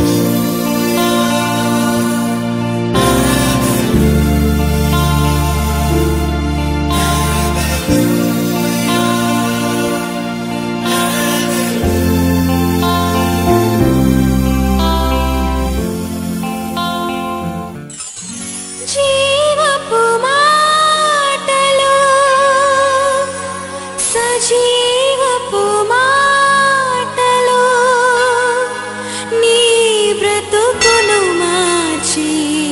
జీవపు మాటలు సజీవపు మాటలు నీ బ్రతుకును మార్చి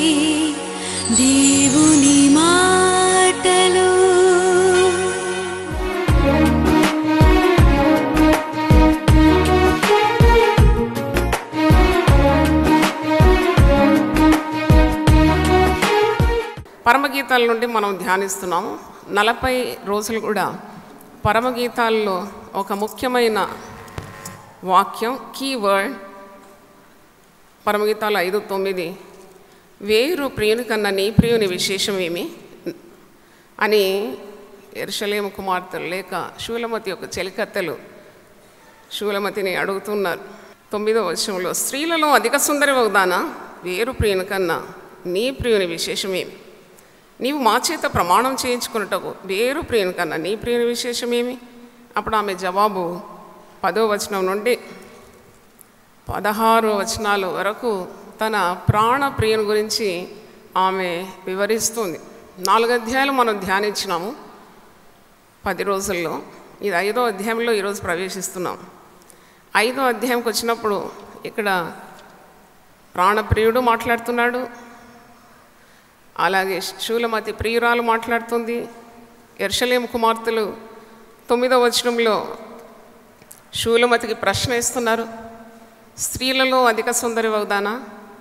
దేవుని మాటలు పరమగీతాల నుండి మనం ధ్యానిస్తున్నాము నలభై రోజులు కూడా పరమగీతాల్లో ఒక ముఖ్యమైన వాక్యం కీ వర్డ్ పరమగీతాలు ఐదు తొమ్మిది వేరు ప్రియుని కన్నా నీ ప్రియుని విశేషమేమి అని ఎరుషలేము కుమార్తెలు లేక శూలమతి యొక్క చెలికత్తెలు శూలమతిని అడుగుతున్నారు తొమ్మిదో వర్షంలో స్త్రీలలో అధిక సుందరి వగ్దానా వేరు ప్రియుని కన్నా నీ ప్రియుని విశేషమేమి నీవు మా చేత ప్రమాణం చేయించుకున్నటకు వేరు ప్రియుని కన్నా నీ ప్రియుని విశేషమేమి అప్పుడు ఆమె జవాబు పదో వచనం నుండి పదహారు వచనాల వరకు తన ప్రాణ ప్రియుని గురించి ఆమె వివరిస్తుంది నాలుగు అధ్యాయాలు మనం ధ్యానించినాము పది రోజుల్లో ఇది ఐదో అధ్యాయంలో ఈరోజు ప్రవేశిస్తున్నాం ఐదో అధ్యాయంకి వచ్చినప్పుడు ఇక్కడ ప్రాణప్రియుడు మాట్లాడుతున్నాడు అలాగే శూలమతి ప్రియురాలు మాట్లాడుతుంది ఎర్షలేం కుమార్తెలు తొమ్మిదో వచనంలో శూలమతికి ప్రశ్న ఇస్తున్నారు స్త్రీలలో అధిక సుందరి వగ్దానా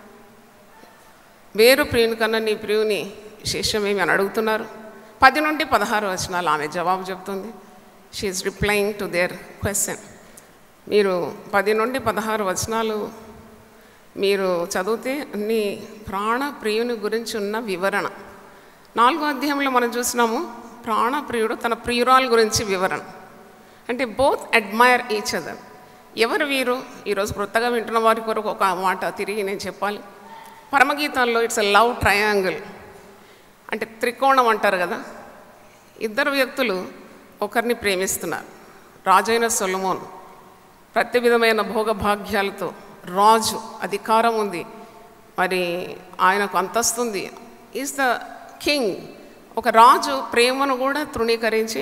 వేరు ప్రియుని కన్నా నీ ప్రియుని విశేషమేమి అని అడుగుతున్నారు పది నుండి పదహారు వచనాలు ఆమె జవాబు చెప్తుంది she is replying to their question మీరు పది నుండి పదహారు వచనాలు మీరు చదివితే అన్ని ప్రాణ ప్రియుని గురించి ఉన్న వివరణ నాలుగో అధ్యాయంలో మనం చూసినాము ప్రాణప్రియుడు తన ప్రియురాల గురించి వివరణ అంటే బోత్ అడ్మైర్ ఈచ్ అదర్ ఎవరు వీరు ఈరోజు కొత్తగా వింటున్న వారి కొరకు ఒక మాట తిరిగి నేను చెప్పాలి పరమగీతాల్లో ఇట్స్ ఎ లవ్ ట్రయాంగిల్ అంటే త్రికోణం అంటారు కదా ఇద్దరు వ్యక్తులు ఒకరిని ప్రేమిస్తున్నారు రాజైన సొలమోన్ ప్రతి విధమైన భోగభాగ్యాలతో రాజు అధికారం ఉంది మరి ఆయనకు అంతస్తుంది ఈజ్ ద కింగ్ ఒక రాజు ప్రేమను కూడా తృణీకరించి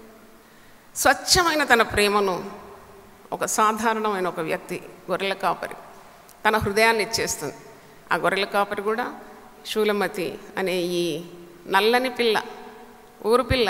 స్వచ్ఛమైన తన ప్రేమను ఒక సాధారణమైన ఒక వ్యక్తి గొర్రెల కాపరి తన హృదయాన్ని ఇచ్చేస్తుంది ఆ గొర్రెల కాపరి కూడా శూలమతి అనే ఈ నల్లని పిల్ల ఊరు పిల్ల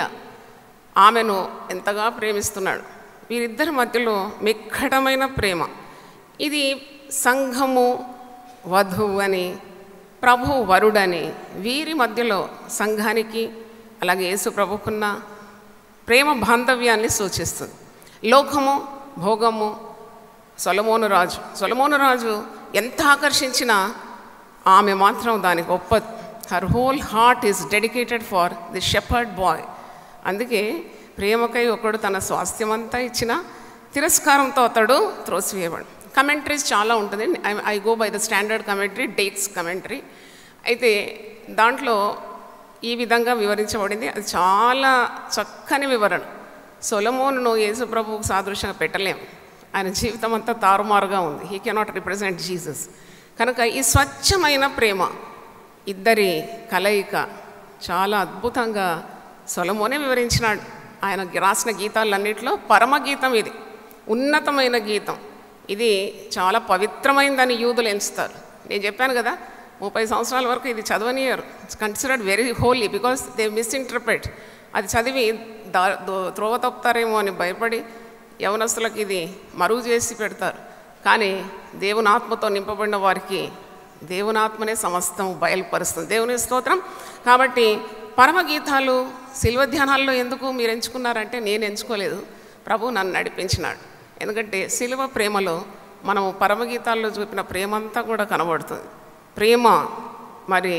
ఆమెను ఎంతగా ప్రేమిస్తున్నాడు వీరిద్దరి మధ్యలో మిక్కటమైన ప్రేమ ఇది సంఘము వధువు అని ప్రభు వరుడని వీరి మధ్యలో సంఘానికి అలాగే యేసు ప్రభుకున్న ప్రేమ బాంధవ్యాన్ని సూచిస్తుంది లోకము భోగము సొలమోను రాజు సొలమోను రాజు ఎంత ఆకర్షించినా ఆమె మాత్రం దాని గొప్ప her whole heart is dedicated for the shepherd boy అందుకే ప్రేమకై ఒకడు తన స్వాస్థ్యం అంతా ఇచ్చిన తిరస్కారంతో అతడు త్రోసివేయబడు కమెంటరీస్ చాలా ఉంటుంది I go by the standard commentary dates commentary అయితే దాంట్లో ఈ విధంగా వివరించబడింది అది చాలా చక్కని వివరణ సొలమోను యేసుప్రభువుకు సాదృశ్యంగా పెట్టలేం ఆయన జీవితం అంతా తారుమారుగా ఉంది హీ కెనాట్ రిప్రజెంట్ జీసస్ కనుక ఈ స్వచ్ఛమైన ప్రేమ ఇద్దరి కలయిక చాలా అద్భుతంగా సొలమోనే వివరించినాడు ఆయన రాసిన గీతాలన్నింటిలో పరమగీతం ఇది ఉన్నతమైన గీతం ఇది చాలా పవిత్రమైనదని యూదులు ఎంచుతారు నేను చెప్పాను కదా ముప్పై సంవత్సరాల వరకు ఇది చదవనియరు it's considered very holy because they misinterpret అది చదివి దా దో- త్రోవ తప్పుతారేమో అని భయపడి యవనస్తులకు ఇది మరుగు చేసి పెడతారు కానీ దేవుని ఆత్మతో నింపబడిన వారికి దేవుని ఆత్మనే సమస్తం బయలుపరుస్తుంది దేవుని స్తోత్రం కాబట్టి పరమగీతాలు శిల్వ ధ్యానాల్లో ఎందుకు మీరు ఎంచుకున్నారంటే నేను ఎంచుకోలేదు ప్రభు నన్ను నడిపించినాడు ఎందుకంటే శిలువ ప్రేమలో మనము పరమగీతాల్లో చూపిన ప్రేమ అంతా కూడా కనబడుతుంది ప్రేమ మరి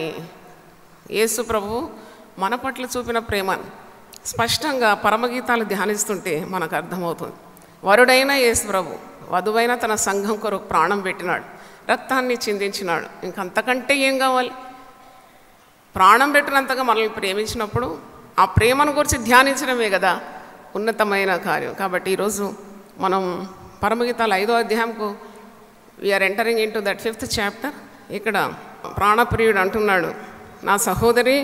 యేసు ప్రభు మన పట్ల చూపిన ప్రేమను స్పష్టంగా పరమగీతాలు ధ్యానిస్తుంటే మనకు అర్థమవుతుంది వరుడైన యేసు ప్రభు వధువైన తన సంఘం కొరకు ప్రాణం పెట్టినాడు రక్తాన్ని చిందించినాడు ఇంకంతకంటే ఏం కావాలి ప్రాణం పెట్టినంతగా మనల్ని ప్రేమించినప్పుడు ఆ ప్రేమను గురించి ధ్యానించడమే కదా ఉన్నతమైన కార్యం కాబట్టి ఈరోజు మనం పరమగీతాలు ఐదో అధ్యాయంకు we are entering into that fifth chapter ఇక్కడ ప్రాణప్రియుడు అంటున్నాడు నా సహోదరి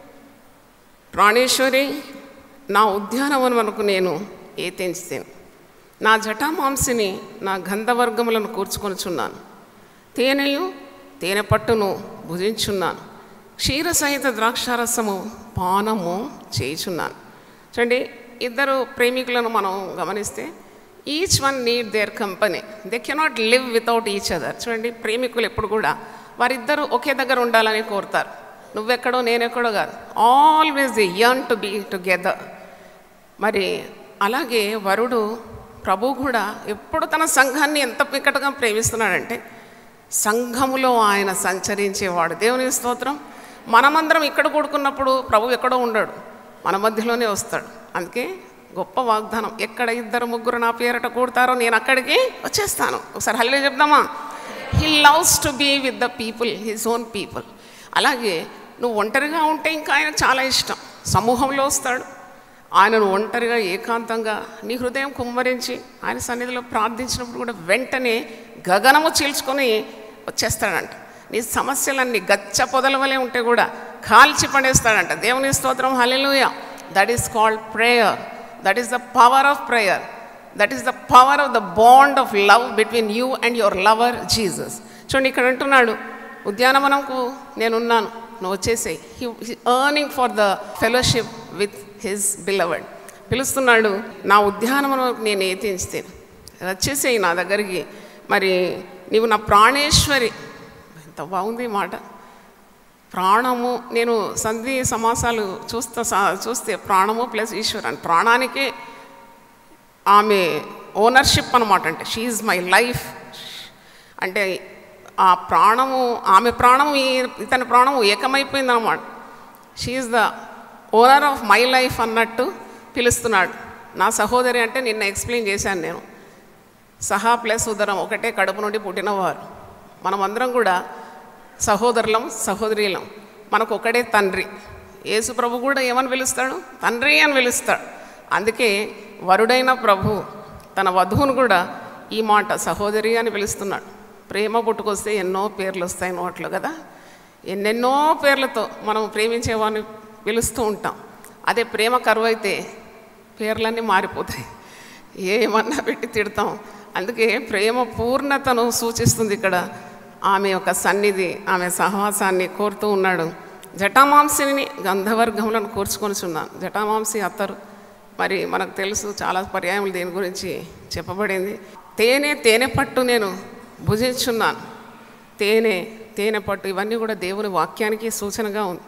ప్రాణేశ్వరి నా ఉద్యానవనమునకు నేను ఏ తెంచుతాను నా జటామాంసిని నా గంధవర్గములను కూర్చుకొనుచున్నాను తేనెయు తేనె పట్టును భుజించున్నాను క్షీర సహిత ద్రాక్షారసము పానము చేయుచున్నాను చూడండి ఇద్దరు ప్రేమికులను మనం గమనిస్తే each one need their company they cannot live without each other చూడండి ప్రేమికులు ఎప్పుడు కూడా వారిద్దరూ ఒకే దగ్గర ఉండాలని కోరుతారు నువ్వెక్కడో నేనెక్కడో కాదు always the yearn to be together మరి అలాగే వరుడు ప్రభు కూడా ఎప్పుడు తన సంఘాన్ని ఎంత పిక్కటగా ప్రేమిస్తున్నాడంటే సంఘములో ఆయన సంచరించేవాడు దేవుని స్తోత్రం మనమందరం ఇక్కడ కూడుకున్నప్పుడు ప్రభు ఎక్కడో ఉండడు మన మధ్యలోనే వస్తాడు అందుకే గొప్ప వాగ్దానం ఎక్కడ ఇద్దరు ముగ్గురు నా పేరట కూడతారో నేను అక్కడికి వచ్చేస్తాను ఒకసారి హల్లి చెప్దామా he loves to be with the people his own people అలాగే నువ్వు ఒంటరిగా ఉంటే ఇంకా ఆయన చాలా ఇష్టం సమూహంలో వస్తాడు ఆయనను ఒంటరిగా ఏకాంతంగా నీ హృదయం కుమ్మరించి ఆయన సన్నిధిలో ప్రార్థించినప్పుడు కూడా వెంటనే గగనము చీల్చుకొని వచ్చేస్తాడంట నీ సమస్యలన్నీ గచ్చ పొదల వలె ఉంటే కూడా కాల్చి పడేస్తాడంట దేవుని స్తోత్రం hallelujah that is called prayer that is the power of prayer that is the power of the bond of love between you and your lover Jesus చూడండి ఇక్కడ అంటున్నాడు ఉద్యానవనంకు నేనున్నాను నువ్వు వచ్చేసేయి he yearning for the fellowship with his beloved పిలుస్తున్నాడు నా ఉద్యానవనం నేను ఏతించుతాను వచ్చేసేయి నా దగ్గరికి మరి నీవు నా ప్రాణేశ్వరి ఎంత బాగుంది ఈ మాట ప్రాణము నేను సంధి సమాసాలు చూస్తా సా- చూస్తే ప్రాణము ప్లస్ ఈశ్వరన్ ప్రాణానికే ఆమె ఓనర్షిప్ అనమాట అంటే షీఈ్ మై లైఫ్ అంటే ఆ ప్రాణము ఆమె ప్రాణము ఈ- ఇతని ప్రాణము ఏకమైపోయింది అనమాట she is the owner of my life అన్నట్టు పిలుస్తున్నాడు నా సహోదరి అంటే నిన్న ఎక్స్ప్లెయిన్ చేశాను నేను సహా ప్లస్ ఉదరం ఒకటే కడుపు నుండి పుట్టినవారు మనమందరం కూడా సహోదరులం సహోదరీలం మనకు ఒకడే తండ్రి యేసు ప్రభు కూడా ఏమని పిలుస్తాడు తండ్రి అని పిలుస్తాడు అందుకే వరుడైన ప్రభు తన వధువును కూడా ఈ మాట సహోదరి అని పిలుస్తున్నాడు ప్రేమ పుట్టుకొస్తే ఎన్నో పేర్లు వస్తాయి నోట్లో కదా ఎన్నెన్నో పేర్లతో మనం ప్రేమించేవాడిని పిలుస్తూ ఉంటాం అదే ప్రేమ కరువు అయితే పేర్లన్నీ మారిపోతాయి ఏమన్నా పెట్టి తిడతాం అందుకే ప్రేమ పూర్ణతను సూచిస్తుంది ఇక్కడ ఆమె యొక్క సన్నిధి ఆమె సహవాసాన్ని కోరుతూ ఉన్నాడు జటామాంసిని గంధవర్గములను కూర్చుకొనిచున్నాను జటామాంసి అత్తరు మరి మనకు తెలుసు చాలా పర్యాయములు దీని గురించి చెప్పబడింది తేనె తేనె పట్టు నేను భుజించున్నాను తేనె తేనె పట్టు ఇవన్నీ కూడా దేవుని వాక్యానికి సూచనగా ఉంది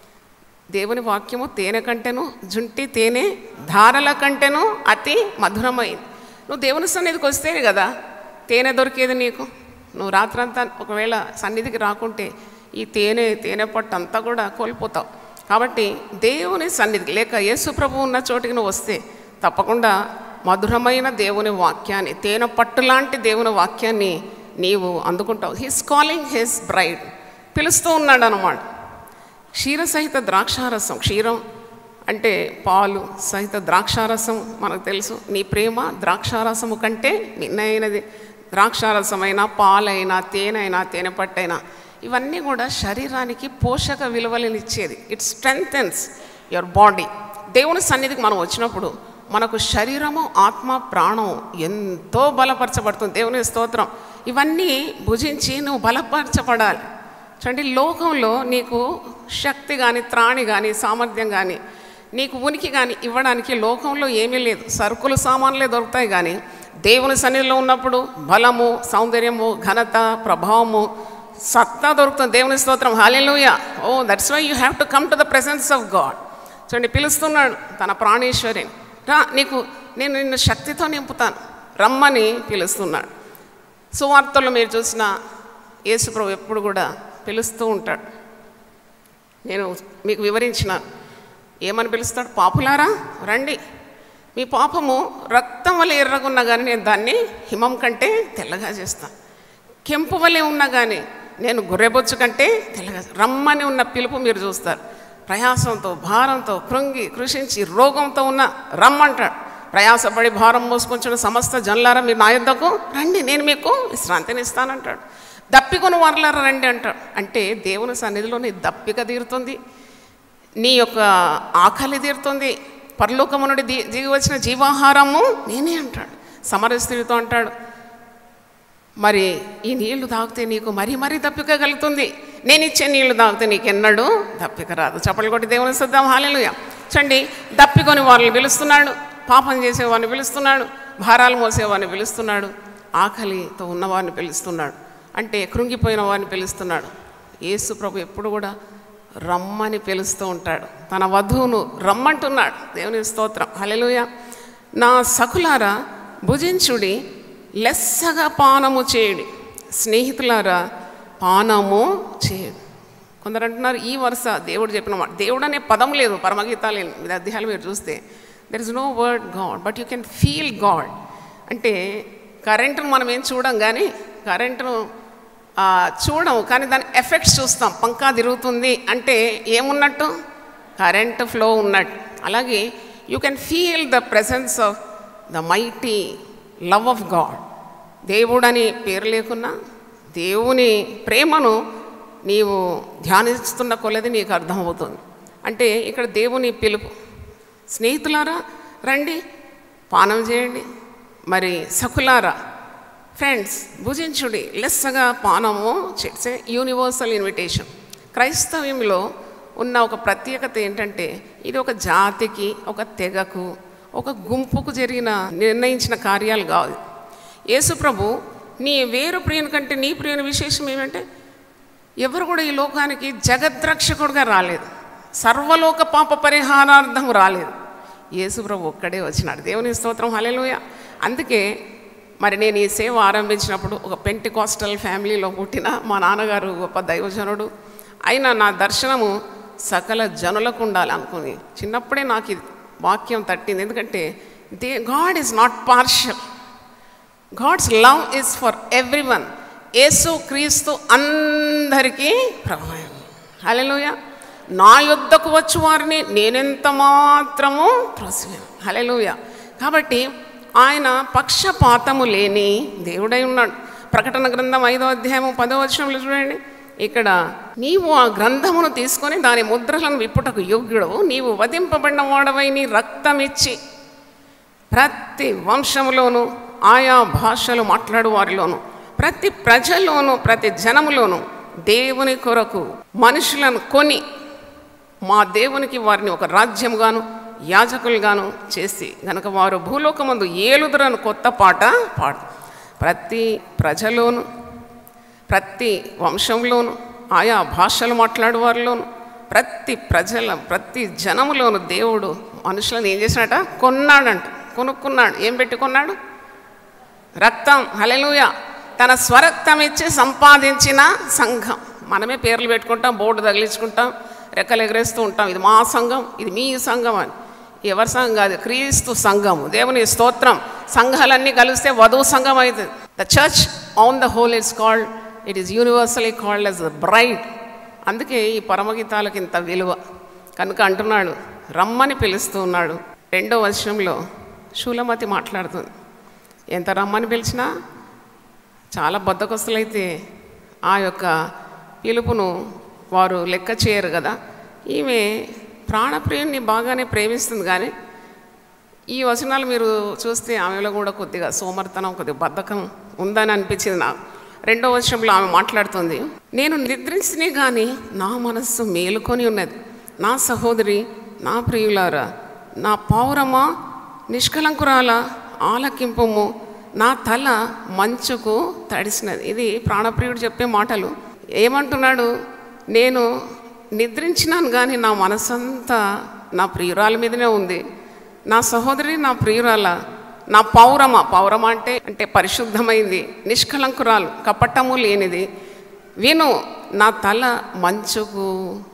దేవుని వాక్యము తేనె కంటేను జుంటి తేనె ధారల కంటేను అతి మధురమైంది నువ్వు దేవుని సన్నిధికి వస్తేనే కదా తేనె దొరికేది నీకు నువ్వు రాత్రంతా ఒకవేళ సన్నిధికి రాకుంటే ఈ తేనె తేనె పట్టు అంతా కూడా కోల్పోతావు కాబట్టి దేవుని సన్నిధికి లేక యేసు ప్రభు ఉన్న చోటికి నువ్వు వస్తే తప్పకుండా మధురమైన దేవుని వాక్యాన్ని తేనె పట్టు లాంటి దేవుని వాక్యాన్ని నీవు అందుకుంటావు హిస్ కాలింగ్ హిస్ బ్రైడ్ పిలుస్తూ ఉన్నాడు అన్నమాట క్షీర సహిత ద్రాక్షారసం క్షీరం అంటే పాలు సహిత ద్రాక్షారసం మనకు తెలుసు నీ ప్రేమ ద్రాక్షారసము కంటే నిన్నైనది ద్రాక్షారసమైన పాలైనా తేనైనా తేనె పట్టైనా ఇవన్నీ కూడా శరీరానికి పోషక విలువలను ఇచ్చేది ఇట్ స్ట్రెంగ్థెన్స్ యువర్ బాడీ దేవుని సన్నిధికి మనం వచ్చినప్పుడు మనకు శరీరము ఆత్మ ప్రాణం ఎంతో బలపరచబడుతుంది దేవుని స్తోత్రం ఇవన్నీ భుజించి నువ్వు బలపరచబడాలి చూడండి లోకంలో నీకు శక్తి కానీ త్రాణి కానీ సామర్థ్యం కానీ నీకు ఉనికి కానీ ఇవ్వడానికి లోకంలో ఏమీ లేదు సరుకులు సామాన్లే దొరుకుతాయి కానీ దేవుని సన్నిధిలో ఉన్నప్పుడు బలము సౌందర్యము ఘనత ప్రభావము సత్తా దొరుకుతుంది దేవుని స్తోత్రం hallelujah oh that's why you have to come to the presence of God చూడండి పిలుస్తున్నాడు తన ప్రాణేశ్వరిని రా నీకు నేను నిన్ను శక్తితో నింపుతాను రమ్మని పిలుస్తున్నాడు సువార్తలు మీరు చూసిన యేసుప్రభు ఎప్పుడు కూడా పిలుస్తూ ఉంటాడు నేను మీకు వివరించినాను ఏమని పిలుస్తాడు పాపులారా రండి మీ పాపము రక్తం వల్ల ఎర్రగున్నా కానీ నేను దాన్ని హిమం కంటే తెల్లగా చేస్తాను కెంపు వలె ఉన్నా కానీ నేను గొర్రెబొచ్చు కంటే తెల్లగా రమ్మని ఉన్న పిలుపు మీరు చూస్తారు ప్రయాసంతో భారంతో కృంగి కృషించి రోగంతో ఉన్న రమ్మంటాడు ప్రయాసపడి భారం మోసుకొంచిన సమస్త జనులారా మీరు నా యొద్దకు రండి నేను మీకు విశ్రాంతిని ఇస్తానంటాడు దప్పికొని వారలారా రండి అంటాడు అంటే దేవుని సన్నిధిలో నీ దప్పిక తీరుతుంది నీ యొక్క ఆకలి తీరుతుంది పరలోకము నుండి ది దిగి వచ్చిన జీవాహారము నేనే అంటాడు సమర స్త్రీతో అంటాడు మరి ఈ నీళ్లు తాగితే నీకు మరీ మరీ దప్పిక కలుగుతుంది నేను ఇచ్చే నీళ్లు తాగితే నీకు ఎన్నడూ దప్పిక రాదు చప్పలు కొట్టి దేవుని సిద్ధం హాలేలుయ చండి దప్పికొని వాళ్ళని పిలుస్తున్నాడు పాపం చేసేవాడిని పిలుస్తున్నాడు భారాలు మోసేవాడిని పిలుస్తున్నాడు ఆకలితో ఉన్నవాడిని పిలుస్తున్నాడు అంటే కృంగిపోయిన వాడిని పిలుస్తున్నాడు యేసు ప్రభు ఎప్పుడు కూడా రమ్మని పిలుస్తూ ఉంటాడు తన వధువును రమ్మంటున్నాడు దేవుని స్తోత్రం హల్లెలూయ నా సకులారా భుజించుడి లెస్సగా పానము చేయుడి స్నేహితులారా పానము చేయుడి కొందరు అంటున్నారు ఈ వరుస దేవుడు చెప్పిన మాట దేవుడు అనే పదం లేదు పరమగీతాలు ఇది అధ్యాయాలు మీరు చూస్తే there is no word God but you can feel God అంటే కరెంటును మనం ఏం చూడం కానీ కరెంటును ఆ, చూడం కానీ దాని ఎఫెక్ట్స్ చూస్తాం పంకా తిరుగుతుంది అంటే ఏమున్నట్టు కరెంట్ ఫ్లో ఉన్నట్టు అలాగే you can feel the presence of the mighty love of God దేవుడని పేరు లేకున్నా దేవుని ప్రేమను నీవు ధ్యానిస్తున్న కొలది నీకు అర్థమవుతుంది అంటే ఇక్కడ దేవుని పిలుపు స్నేహితులారా రండి పానం చేయండి మరి సకులారా ఫ్రెండ్స్ భుజించుడి లెస్సగా పానము చేసే యూనివర్సల్ ఇన్విటేషన్ క్రైస్తవ్యంలో ఉన్న ఒక ప్రత్యేకత ఏంటంటే ఇది ఒక జాతికి ఒక తెగకు ఒక గుంపుకు జరిగిన నిర్ణయించిన కార్యాలు కాదు యేసుప్రభు నీ వేరు ప్రియుని కంటే నీ ప్రియుని విశేషం ఏమంటే ఎవరు కూడా ఈ లోకానికి జగద్రక్షకుడుగా రాలేదు సర్వలోక పాప పరిహారార్థం రాలేదు యేసుప్రభు ఒక్కడే వచ్చినాడు దేవుని స్తోత్రం హల్లెలూయా అందుకే మరి నేను ఈ సేవ ఆరంభించినప్పుడు ఒక పెంటికాస్టల్ ఫ్యామిలీలో పుట్టిన మా నాన్నగారు గొప్ప దైవజనుడు అయినా నా దర్శనము సకల జనులకు ఉండాలి అనుకుంది చిన్నప్పుడే నాకు ఇది వాక్యం తట్టింది ఎందుకంటే the God is not partial God's love is for every one Yesu Kristu అందరికీ ప్రభు హలెలుయ నా యుద్ధకు వచ్చు వారిని నేనెంత మాత్రము త్రోసివేను హలెలుయ కాబట్టి ఆయన పక్షపాతము లేని దేవుడై ఉన్నాడు ప్రకటన గ్రంథం ఐదో అధ్యాయము పదో వచనంలో చూడండి ఇక్కడ నీవు ఆ గ్రంథమును తీసుకొని దాని ముద్రలను విప్పుటకు యోగ్యుడవు నీవు వధింపబడిన వాడవై నీ రక్తం ఇచ్చి ప్రతి వంశంలోనూ ఆయా భాషలు మాట్లాడు వారిలోను ప్రతి ప్రజల్లోనూ ప్రతి జనములోనూ దేవుని కొరకు మనుషులను కొని మా దేవునికి వారిని ఒక రాజ్యంగాను యాజకులుగాను చేసి గనక వారు భూలోకమందు ఏలుదురను కొత్త పాట పాడు ప్రతి ప్రజలోను ప్రతి వంశంలోను ఆయా భాషలు మాట్లాడు వారిలోను ప్రతి ప్రజల ప్రతి జనములోను దేవుడు మనుషులను ఏం చేసినట కొన్నాడంట కొనుక్కున్నాడు ఏం పెట్టి కొన్నాడు రక్తం హలెలుయ తన స్వరక్తం ఇచ్చి సంపాదించిన సంఘం మనమే పేర్లు పెట్టుకుంటాం బోర్డు తగిలించుకుంటాం రెక్కలు ఎగరేస్తూ ఉంటాం ఇది మా సంఘం ఇది మీ సంఘం అని ఎవరి సంఘం కాదు క్రీస్తు సంఘము దేవుని స్తోత్రం సంఘాలన్నీ కలిస్తే వధువు సంఘం అవుతుంది the church on the whole it's called it is universally called as the bride అందుకే ఈ పరమగీతాలకు ఇంత విలువ కనుక అంటున్నాడు రమ్మని పిలుస్తూ ఉన్నాడు రెండో వర్షంలో శూలమతి మాట్లాడుతుంది ఎంత రమ్మని పిలిచినా చాలా బద్దకొస్తులైతే ఆ యొక్క పిలుపును వారు లెక్క చేయరు కదా ఈమె ప్రాణప్రియుని బాగానే ప్రేమిస్తుంది కానీ ఈ వచనాలు మీరు చూస్తే ఆమెలో కూడా కొద్దిగా సోమర్తనం కొద్దిగా బద్ధకం ఉందని అనిపించింది నాకు రెండో వచనంలో ఆమె మాట్లాడుతుంది నేను నిద్రించినే కానీ నా మనస్సు మేలుకొని ఉన్నది నా సహోదరి నా ప్రియులారా నా పౌరమా నిష్కలంకురాల ఆలకింపము నా తల మంచుకు తడిసినది ఇది ప్రాణప్రియుడు చెప్పే మాటలు ఏమంటున్నాడు నేను నిద్రించినాను కానీ నా మనసంతా నా ప్రియురాల మీదనే ఉంది నా సహోదరి నా ప్రియురాల నా పౌరమ పౌరమ అంటే అంటే పరిశుద్ధమైంది నిష్కలంకురాలు కపటము లేనిది విను నా తల మంచుకు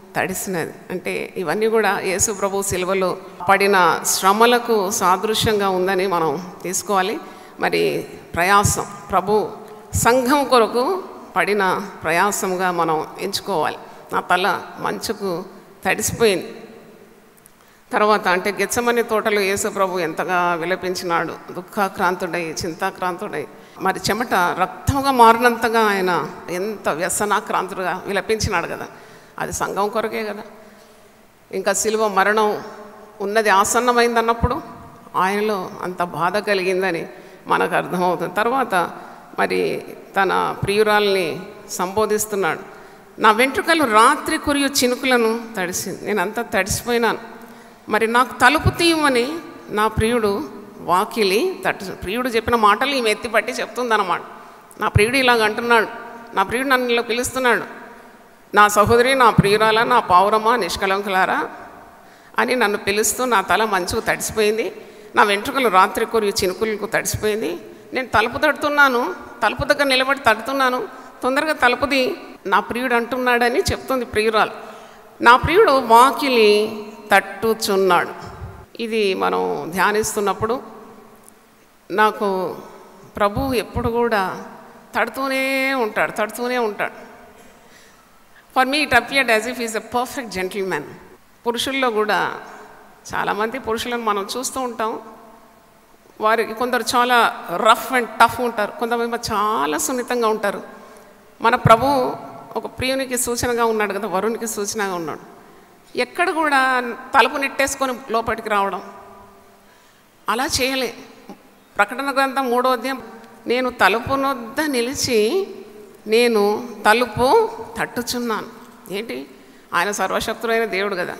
తడిసినది అంటే ఇవన్నీ కూడా యేసు ప్రభు సిలువలో పడిన శ్రమలకు సాదృశ్యంగా ఉందని మనం తీసుకోవాలి మరి ప్రయాసం ప్రభు సంఘం కొరకు పడిన ప్రయాసంగా మనం ఎంచుకోవాలి నా తల మంచుకు తడిసిపోయింది తర్వాత అంటే గెచ్చమని తోటలో యేసుప్రభు ఎంతగా విలపించినాడు దుఃఖాక్రాంతుడై చింతాక్రాంతుడై మరి చెమట రక్తంగా మారినంతగా ఆయన ఎంత వ్యసనాక్రాంతుడుగా విలపించినాడు కదా అది సంఘం కొరకే కదా ఇంకా సిలువ మరణం ఉన్నది ఆసన్నమైంది అన్నప్పుడు ఆయనలో అంత బాధ కలిగిందని మనకు అర్థమవుతుంది తర్వాత మరి తన ప్రియురాల్ని సంబోధిస్తున్నాడు నా వెంట్రుకలు రాత్రి కురియు చినుకులను తడిసింది నేను అంతా తడిసిపోయినాను మరి నాకు తలుపు తీయమని నా ప్రియుడు వాకిలి తట్టు ప్రియుడు చెప్పిన మాటలు ఈమె ఎత్తి పట్టి చెప్తుందన్నమాట నా ప్రియుడు ఇలాగ అంటున్నాడు నా ప్రియుడు నన్ను ఇలా పిలుస్తున్నాడు నా సహోదరి నా ప్రియురాల నా పావురమా నిష్కలంకులారా అని నన్ను పిలుస్తూ నా తల మంచుకు తడిసిపోయింది నా వెంట్రుకలు రాత్రి కొరి చినుకులకు తడిసిపోయింది నేను తలుపు తడుతున్నాను తలుపు దగ్గర నిలబడి తడుతున్నాను తొందరగా తలుపుది నా ప్రియుడు అంటున్నాడని చెప్తుంది ప్రియురాలు నా ప్రియుడు వాకిలి తట్టుచున్నాడు ఇది మనం ధ్యానిస్తున్నప్పుడు నాకు ప్రభు ఎప్పుడు కూడా తడుతూనే ఉంటాడు తడుతూనే ఉంటాడు for me it appeared as if is a perfect gentlemen పురుషుల్లో కూడా చాలామంది పురుషులను మనం చూస్తూ ఉంటాం వారికి కొందరు చాలా రఫ్ అండ్ టఫ్ ఉంటారు కొంతమంది చాలా సున్నితంగా ఉంటారు మన ప్రభు ఒక ప్రియునికి సూచనగా ఉన్నాడు కదా వరుణ్కి సూచనగా ఉన్నాడు ఎక్కడ కూడా తలుపు నెట్టేసుకొని లోపలికి రావడం అలా చేయలే ప్రకటన గ్రంథం మూడో అధ్యాయం నేను తలుపు నొద్ద నిలిచి నేను తలుపు తట్టుచున్నాను ఏంటి ఆయన సర్వశక్తుడైన దేవుడు కదా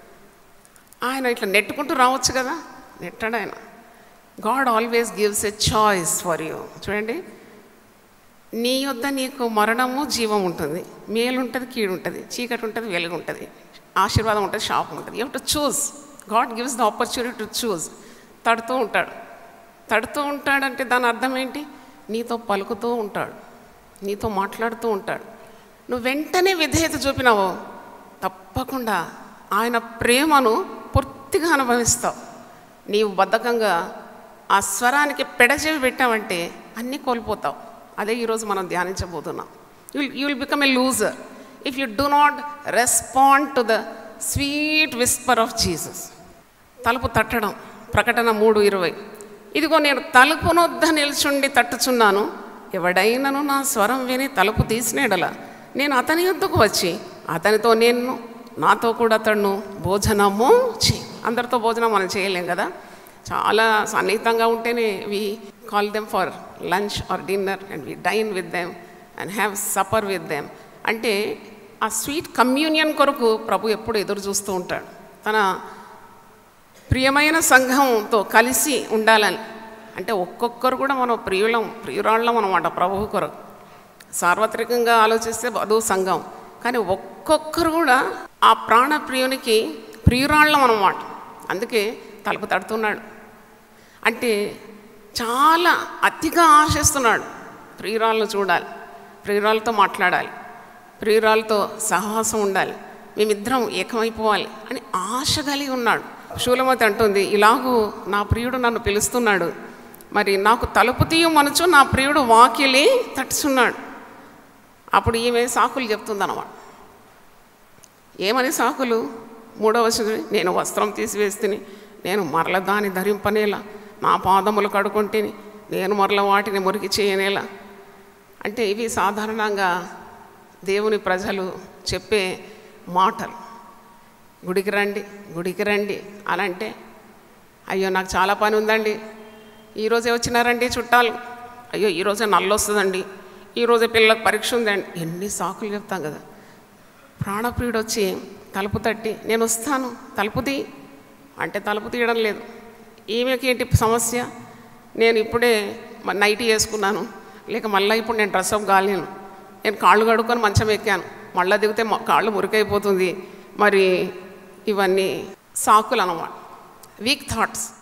ఆయన ఇట్లా నెట్టుకుంటూ రావచ్చు కదా నెట్టాడు ఆయన God always gives a choice for you చూడండి నీ యొద్ద నీకు మరణము జీవం ఉంటుంది మేలు ఉంటుంది కీడు ఉంటుంది చీకటి ఉంటుంది వెలుగు ఉంటుంది ఆశీర్వాదం ఉంటుంది శాపం ఉంటుంది you to choose God gives the opportunity to choose తడుతూ ఉంటాడు తడుతూ ఉంటాడంటే దాని అర్థం ఏంటి నీతో పలుకుతూ ఉంటాడు నీతో మాట్లాడుతూ ఉంటాడు నువ్వు వెంటనే విధేయత చూపినావో తప్పకుండా ఆయన ప్రేమను పూర్తిగా అనుభవిస్తావు నీవు బద్ధకంగా ఆ స్వరానికి పెడచెవి పెట్టావంటే అన్నీ కోల్పోతావు అదే ఈరోజు మనం ధ్యానించబోతున్నాం you you will become a loser if you do not respond to the sweet whisper of Jesus తలుపు తట్టడం ప్రకటన మూడు ఇరవై ఇదిగో నేను తలుపునొద్ద నిల్చుండి తట్టుచున్నాను ఎవడైనను నా స్వరం విని తలుపు తీసినేడల నేను అతని యొద్దకు వచ్చి అతనితో నేను నాతో కూడా అతను భోజనము చే అందరితో భోజనం మనం చేయలేం కదా చాలా సన్నిహితంగా ఉంటేనే we call them for lunch or dinner and we dine with them and have supper with them అంటే ఆ స్వీట్ కమ్యూనియన్ కొరకు ప్రభు ఎప్పుడు ఎదురు చూస్తూ ఉంటాడు తన ప్రియమైన సంఘంతో కలిసి ఉండాలని అంటే ఒక్కొక్కరు కూడా మనం ప్రియులం ప్రియురాళ్ళం అనమాట ప్రభువు కొరకు సార్వత్రికంగా ఆలోచిస్తే అదో సంఘం కానీ ఒక్కొక్కరు కూడా ఆ ప్రాణ ప్రియునికి ప్రియురాళ్ళం అనమాట అందుకే తలుపు తడుతున్నాడు అంటే చాలా అతిగా ఆశిస్తున్నాడు ప్రియురాలను చూడాలి ప్రియురాలతో మాట్లాడాలి ప్రియురాలతో సహవాసం ఉండాలి మేమిద్దరం ఏకమైపోవాలి అని ఆశ కలిగి ఉన్నాడు శూలమతి అంటుంది ఇలాగూ నా ప్రియుడు నన్ను పిలుస్తున్నాడు మరి నాకు తలుపు తీయమనుచు నా ప్రియుడు వాకిలి తట్టుచున్నాడు అప్పుడు ఈమె సాకులు చెప్తుందన్నమాట ఏమని సాకులు మూడవ వచనం నేను వస్త్రం తీసివేస్తుని నేను మరల దాన్ని ధరింపనేలా నా పాదములు కడుకుంటేని నేను మరల వాటిని మురికి చేయనేలా అంటే ఇవి సాధారణంగా దేవుని ప్రజలు చెప్పే మాటలు గుడికి రండి గుడికి రండి అలా అంటే అయ్యో నాకు చాలా పని ఉందండి ఈరోజే వచ్చినారండి చుట్టాలు అయ్యో ఈరోజే నల్లొస్తుందండి ఈరోజే పిల్లలకు పరీక్ష ఉందండి ఎన్ని సాకులు చెప్తాం కదా ప్రాణప్రియుడు వచ్చి తలుపు తట్టి నేను వస్తాను తలుపు తీ అంటే తలుపు తీయడం లేదు ఈమెకి ఏంటి సమస్య నేను ఇప్పుడే మ- నైటీ వేసుకున్నాను లేక మళ్ళీ ఇప్పుడు నేను డ్రెస్ అప్ కాలేను నేను కాళ్ళు కడుక్కొని మంచం ఎక్కాను మళ్ళీ దిగితే మ- కాళ్ళు మురికైపోతుంది మరి ఇవన్నీ సాకులు అన్నమాట వీక్ థాట్స్